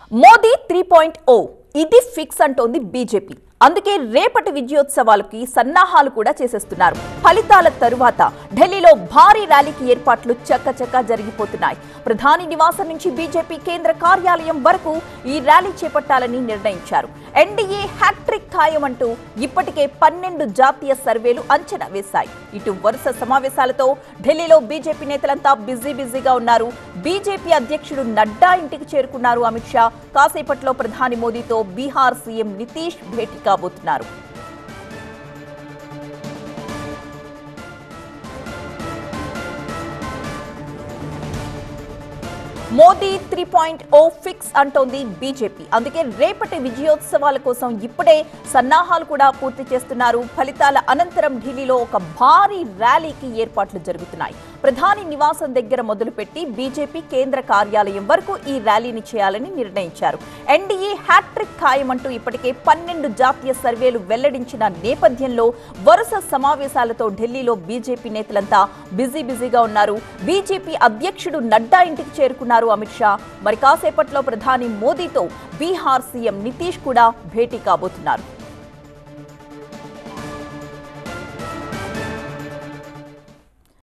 Modi three point ఓ ఇది fix అంటోంది BJP అందుకే రేపటి విజయోత్సవాలకి సన్నాహాలు కూడా చేసేస్తున్నారు ఫలితాల తరువాత ఢిల్లీలో భారీ ర్యాలీకి ఏర్పాట్లు చక్కచక్క జరిగిపోతున్నాయి ప్రధాని నివాసం నుంచి బీజేపీ కేంద్ర కార్యాలయం వరకు ఈ ర్యాలీ చేపట్టాలని నిర్ణయించారు ఎన్డీఏ హ్యాట్రిక్ ఖాయమంటూ ఇప్పటికే పన్నెండు జాతీయ సర్వేలు అంచనా వేశాయి ఇటు వరుస సమావేశాలతో ఢిల్లీలో బీజేపీ నేతలంతా బిజీ బిజీగా ఉన్నారు బీజేపీ అధ్యక్షుడు నడ్డా ఇంటికి చేరుకున్నారు అమిత్ షా కాసేపట్లో ప్రధాని మోదీతో బీహార్ సీఎం నితీష్ భేటీ కాబోతున్నారు Modi three point O fix అంటోంది బీజేపీ అందుకే రేపటి విజయోత్సవాల కోసం ఇప్పుడే సన్నాహాలు కూడా పూర్తి చేస్తున్నారు ఫలితాల అనంతరం ఢిల్లీలో ఒక భారీ ర్యాలీకి ఏర్పాట్లు జరుగుతున్నాయి ప్రధాని నివాసం దగ్గర మొదలుపెట్టి బీజేపీ కేంద్ర కార్యాలయం వరకు ఈ ర్యాలీని చేయాలని నిర్ణయించారు ఎన్డీఏ హ్యాట్రిక్ ఖాయమంటూ ఇప్పటికే పన్నెండు జాతీయ సర్వేలు వెల్లడించిన నేపథ్యంలో వరుస సమావేశాలతో ఢిల్లీలో బీజేపీ నేతలంతా బిజీ బిజీగా ఉన్నారు బీజేపీ అధ్యక్షుడు నడ్డా ఇంటికి చేరుకున్నారు అమిత్ షా మరి కాసేపట్లో ప్రధాని మోదీతో బీహార్ సీఎం నితీష్ కూడా భేటీ కాబోతున్నారు